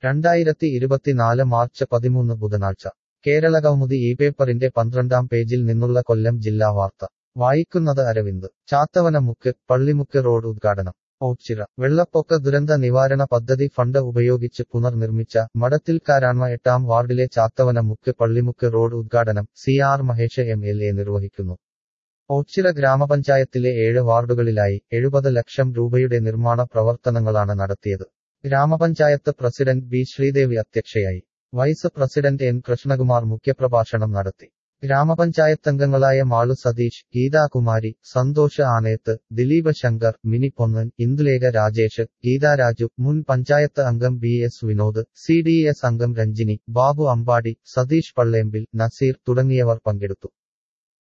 രണ്ടായിരത്തി ഇരുപത്തിനാല് മാർച്ച് പതിമൂന്ന് ബുധനാഴ്ച കേരള കൗമുദി ഈ പേപ്പറിന്റെ പന്ത്രണ്ടാം പേജിൽ നിന്നുള്ള കൊല്ലം ജില്ലാ വാർത്ത വായിക്കുന്നത് അരവിന്ദ് ചാത്തവനമുക്ക് പള്ളിമുക്ക് റോഡ് ഉദ്ഘാടനം ഓച്ചിറ വെള്ളപ്പൊക്ക ദുരന്ത നിവാരണ പദ്ധതി ഫണ്ട് ഉപയോഗിച്ച് പുനർനിർമ്മിച്ച മടത്തിൽക്കാരാൺമ എട്ടാം വാർഡിലെ ചാത്തവനമുക്ക് പള്ളിമുക്ക് റോഡ് ഉദ്ഘാടനം C R Mahesh M L A നിർവഹിക്കുന്നു ഓച്ചിറ ഗ്രാമപഞ്ചായത്തിലെ ഏഴ് വാർഡുകളിലായി എഴുപത് ലക്ഷം രൂപയുടെ നിർമ്മാണ പ്രവർത്തനങ്ങളാണ് നടത്തിയത് ഗ്രാമപഞ്ചായത്ത് പ്രസിഡന്റ് ബി ശ്രീദേവി അധ്യക്ഷയായി വൈസ് പ്രസിഡന്റ് എൻ കൃഷ്ണകുമാർ മുഖ്യപ്രഭാഷണം നടത്തി ഗ്രാമപഞ്ചായത്തംഗങ്ങളായ മാളു സതീഷ് ഗീതാകുമാരി സന്തോഷ് ആനയത്ത് ദിലീപ് ശങ്കർ മിനി പൊന്നൻ ഇന്ദുലേഖ രാജേഷ് ഗീതാരാജു മുൻ പഞ്ചായത്ത് അംഗം B S Vinod C D S അംഗം രഞ്ജിനി ബാബു അമ്പാടി സതീഷ് പള്ളേമ്പിൽ നസീർ തുടങ്ങിയവർ പങ്കെടുത്തു